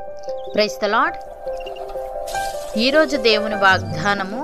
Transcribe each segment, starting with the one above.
price the lord ఈరోజు దేవుని వాగ్దానము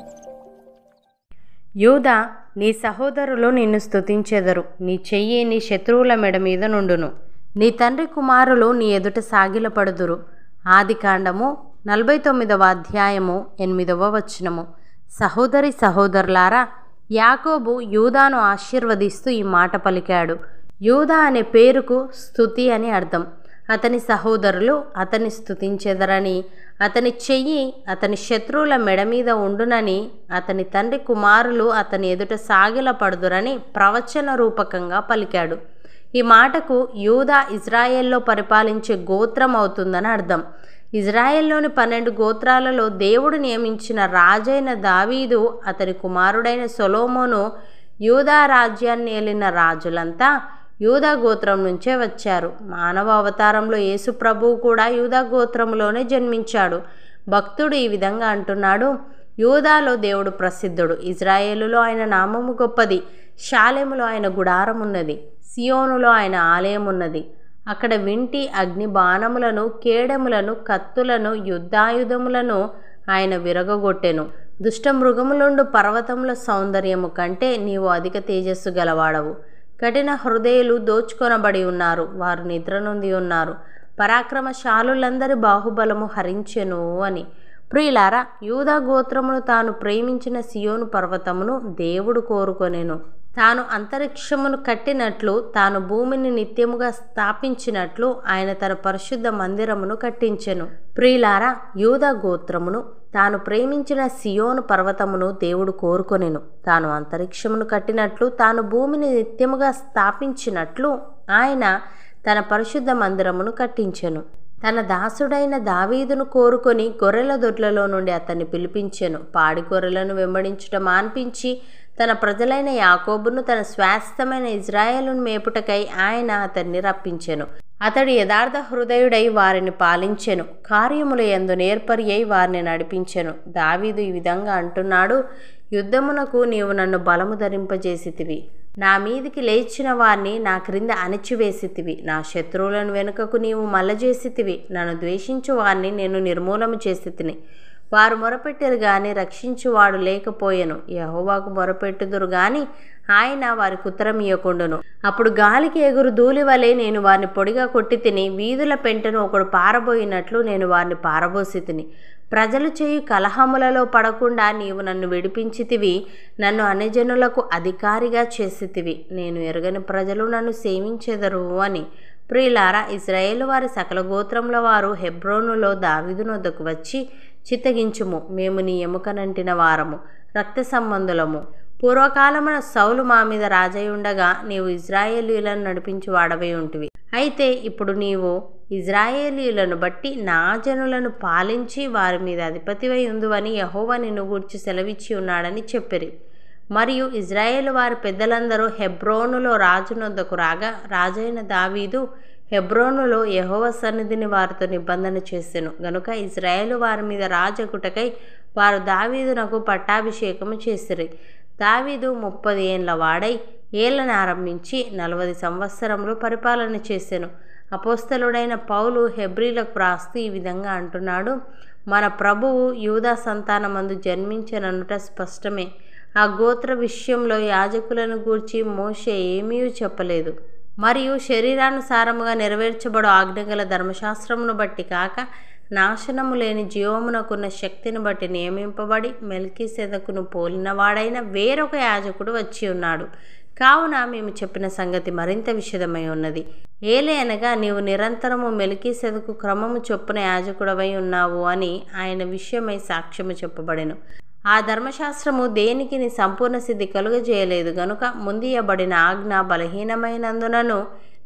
యూదా నీ సహోదరులు నిన్ను స్తుతించెదరు నీ చెయ్యి నీ శత్రువుల మెడ మీద నుండును నీ తండ్రి కుమారులు నీ ఎదుట సాగిలపడుదురు ఆది కాండము నలభై తొమ్మిదవ అధ్యాయము ఎనిమిదవ వచనము సహోదరి సహోదరులారా యాకోబు యూదాను ఆశీర్వదిస్తూ ఈ మాట పలికాడు యూదా అనే పేరుకు స్తుతి అని అర్థం అతని సహోదరులు అతని స్తుతించెదరని అతని చెయ్యి అతని శత్రువుల మెడ మీద ఉండునని అతని తండ్రి కుమారులు అతని ఎదుట సాగిలపడుదురని ప్రవచన రూపకంగా పలికాడు ఈ మాటకు యూదా ఇజ్రాయెల్లో పరిపాలించే గోత్రం అవుతుందని అర్థం ఇజ్రాయెల్లోని పన్నెండు గోత్రాలలో దేవుడు నియమించిన రాజైన దావీదు అతని కుమారుడైన సొలోమోను యూదా రాజ్యాన్ని ఏలిన రాజులంతా యూదా గోత్రం నుంచే వచ్చారు మానవ అవతారంలో యేసు ప్రభువు కూడా యూదా గోత్రంలోనే జన్మించాడు భక్తుడు ఈ విధంగా అంటున్నాడు యూదాలో దేవుడు ప్రసిద్ధుడు ఇజ్రాయేలులో ఆయన నామము గొప్పది షాలెములో ఆయన గుడారం ఉన్నది సియోనులో ఆయన ఆలయం ఉన్నది అక్కడ వింటి అగ్ని బాణములను కేడములను కత్తులను యుద్ధాయుధములను ఆయన విరగగొట్టెను దుష్ట మృగములుండు పర్వతముల సౌందర్యము కంటే నీవు అధిక తేజస్సు గలవాడవు కఠిన హృదయులు దోచుకొనబడి ఉన్నారు వారు నిద్ర నుండి ఉన్నారు పరాక్రమశాలులందరి బాహుబలము హరించెను అని ప్రియులారా యూదా గోత్రమును తాను ప్రేమించిన సియోను పర్వతమును దేవుడు కోరుకొనెను తాను అంతరిక్షమును కట్టినట్లు తాను భూమిని నిత్యముగా స్థాపించినట్లు ఆయన తన పరిశుద్ధ మందిరమును కట్టించెను ప్రియులారా యూదా గోత్రమును తాను ప్రేమించిన సియోను పర్వతమును దేవుడు కోరుకొనెను తాను అంతరిక్షమును కట్టినట్లు తాను భూమిని నిత్యముగా స్థాపించినట్లు ఆయన తన పరిశుద్ధ మందిరమును కట్టించెను తన దాసుడైన దావీదును కోరుకొని గొర్రెల దొడ్లలో నుండి అతన్ని పిలిపించెను పాడి గొర్రెలను వెంబడించుట మాన్పించి తన ప్రజలైన యాకోబును తన స్వాస్థమైన ఇజ్రాయేలును మేపుటకై ఆయన అతన్ని రప్పించెను అతడు యథార్థ హృదయుడై వారిని పాలించెను కార్యముల యందు నేర్పరి అయి వారిని నడిపించెను దావీదు ఈ విధంగా అంటున్నాడు యుద్ధమునకు నీవు నన్ను బలము ధరింపజేసితివి నా మీదికి లేచిన వారిని నా క్రింద అణిచివేసితివి నా శత్రువులను వెనుకకు నీవు మల్లజేసితివి నన్ను ద్వేషించు వారిని నేను నిర్మూలము చేసి తిని వారు మొరపెట్టరు గాని రక్షించువాడు లేకపోయెను యహోవాకు మొరపెట్టుదురు గాని ఆయన వారికి ఉత్తరం ఇయ్యకుండును అప్పుడు గాలికి ఎగురు ధూళి వలె నేను వారిని పొడిగా కొట్టి తిని వీధుల పెంటను ఒకడు పారబోయినట్లు నేను వారిని పారబోసి తిని ప్రజలు చేయు కలహములలో పడకుండా నీవు నన్ను విడిపించితివి నన్ను అన్యజనులకు అధికారిగా చేసితివి నేను ఎరగని ప్రజలు నన్ను సేవించెదరు అని ప్రియులారా ఇజ్రాయేలు వారి సకల గోత్రముల వారు హెబ్రోనులో దావిదునొద్దకు వచ్చి చిత్తగించుము మేము నీ ఎముకనంటిన వారము రక్త సంబంధులము పూర్వకాలమున సౌలు మా మీద రాజై ఉండగా నీవు ఇజ్రాయేలీలను నడిపించి వాడవై ఉంటివి అయితే ఇప్పుడు నీవు ఇజ్రాయేలీలను బట్టి నా జనులను పాలించి వారి మీద అధిపతివై ఉందువని యహోవా నిన్ను గూర్చి సెలవిచ్చి ఉన్నాడని చెప్పిరి మరియు ఇజ్రాయేల్ వారి పెద్దలందరూ హెబ్రోనులో రాజునొద్దకు రాగా రాజైన దావీదు హెబ్రోనులో యహోవ సన్నిధిని వారితో నిబంధన చేసెను గనుక ఇజ్రాయేలు వారి మీద రాజగుటకై వారు దావీదునకు పట్టాభిషేకము చేసిరి దావీదు ముప్పది ఏండ్ల వాడై ఏళ్ళను ఆరంభించి నలభై సంవత్సరములు పరిపాలన చేసెను అపోస్తలుడైన పౌలు హెబ్రిలకు రాస్తూ ఈ విధంగా అంటున్నాడు మన ప్రభువు యూదా సంతానమందు జన్మించననుట స్పష్టమే ఆ గోత్ర విషయంలో యాజకులను గూర్చి మోషే ఏమీ చెప్పలేదు మరియు శరీరానుసారముగా నెరవేర్చబడు ఆజ్ఞగల ధర్మశాస్త్రమును బట్టి కాక నాశనము లేని జీవమునకున్న శక్తిని బట్టి నియమింపబడి మెల్కీ సెదకును పోలినవాడైన వేరొక యాజకుడు వచ్చి ఉన్నాడు కావున మేము చెప్పిన సంగతి మరింత విషదమై ఉన్నది ఏలే అనగా నీవు నిరంతరము మెలికీ సెదకు క్రమము చొప్పున యాజకుడవై ఉన్నావు అని ఆయన విషయమై సాక్ష్యము చెప్పబడెను ఆ ధర్మశాస్త్రము దేనికి నీ సంపూర్ణ సిద్ధి కలుగజేయలేదు గనుక ముందియబడిన ఆజ్ఞ బలహీనమైనందునను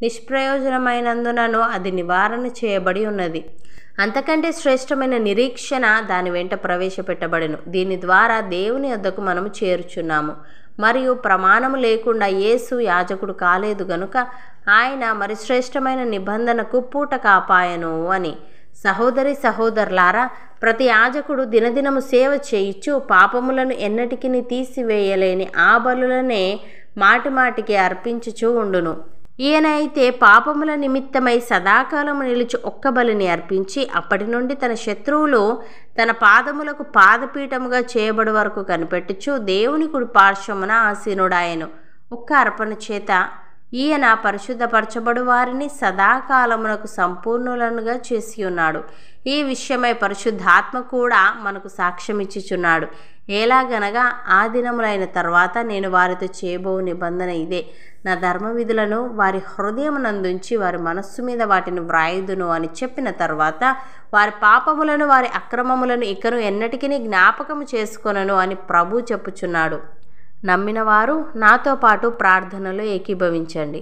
నిష్ప్రయోజనమైనందునను అది నివారణ చేయబడి ఉన్నది అంతకంటే శ్రేష్టమైన నిరీక్షణ దాని వెంట ప్రవేశపెట్టబడెను దీని ద్వారా దేవుని వద్దకు మనము చేరుచున్నాము మరియు ప్రమాణము లేకుండా యేసు యాజకుడు కాలేదు గనుక ఆయన మరి శ్రేష్టమైన నిబంధనకు పూట కాపాయను అని సహోదరి సహోదరులారా ప్రతి యాజకుడు దినదినము సేవ చేయిచు పాపములను ఎన్నటికిని తీసివేయలేని ఆ బలులనే మాటిమాటికి అర్పించుచూ ఉండును ఈయన అయితే పాపముల నిమిత్తమై సదాకాలము నిలిచి ఒక్క బలిని అర్పించి అప్పటి నుండి తన శత్రువులు తన పాదములకు పాదపీఠముగా చేయబడి వరకు కనిపెట్టుచు దేవుని కుడి పార్శ్వమున ఆసీనుడాయను ఒక్క అర్పణ చేత ఈయన పరిశుద్ధపరచబడు వారిని సదాకాలమునకు సంపూర్ణులనుగా చేసి ఉన్నాడు ఈ విషయమై పరిశుద్ధాత్మ కూడా మనకు సాక్ష్యం ఇచ్చుచున్నాడు ఎలాగనగా ఆ దినములైన తర్వాత నేను వారితో చేయబో నిబంధన ఇదే నా ధర్మ విధులను వారి హృదయమునందుంచి వారి మనస్సు మీద వాటిని వ్రాయుదును అని చెప్పిన తర్వాత వారి పాపములను వారి అక్రమములను ఇకను ఎన్నటికీ జ్ఞాపకము చేసుకొనను అని ప్రభు చెప్పుచున్నాడు నమ్మిన వారు నాతో పాటు ప్రార్థనలో ఏకీభవించండి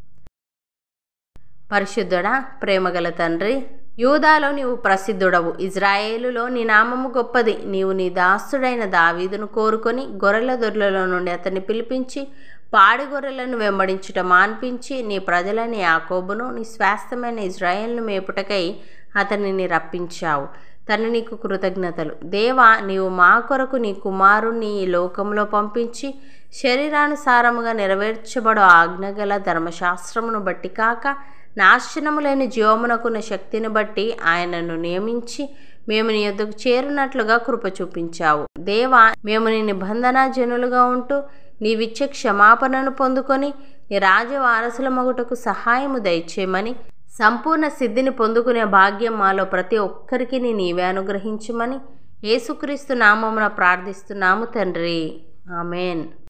పరిశుద్ధుడా ప్రేమగల తండ్రి యూదాలో నీవు ప్రసిద్ధుడవు ఇజ్రాయేలులో నీ నామము గొప్పది నీవు నీ దాసుడైన దావీదును కోరుకొని గొర్రెల దొర్లలో నుండి అతన్ని పిలిపించి పాడి గొర్రెలను వెంబడించుట మాన్పించి నీ ప్రజలైన యాకోబును నీ స్వాస్థ్యమైన ఇజ్రాయేల్ను మేపుటకై అతనిని రప్పించావు తను నీకు కృతజ్ఞతలు దేవా నీవు మా కొరకు నీ కుమారుణ్ణి ఈ లోకంలో పంపించి శరీరానుసారముగా నెరవేర్చబడు ఆజ్ఞగల ధర్మశాస్త్రమును బట్టి కాక నాశనము లేని జీవమునకున్న శక్తిని బట్టి ఆయనను నియమించి మేము నీ యొద్దకు చేరినట్లుగా కృప చూపించావు దేవా మేము నీ నిబంధన జనులుగా ఉంటూ నీవిచ్చే క్షమాపణను పొందుకొని నీ రాజవారసుల మగుటకు సహాయము దయచేయమని సంపూర్ణ సిద్ధిని పొందుకునే భాగ్యం మాలో ప్రతి ఒక్కరికి నీవే అనుగ్రహించమని యేసుక్రీస్తు నామమున ప్రార్థిస్తున్నాము తండ్రి ఆమెన్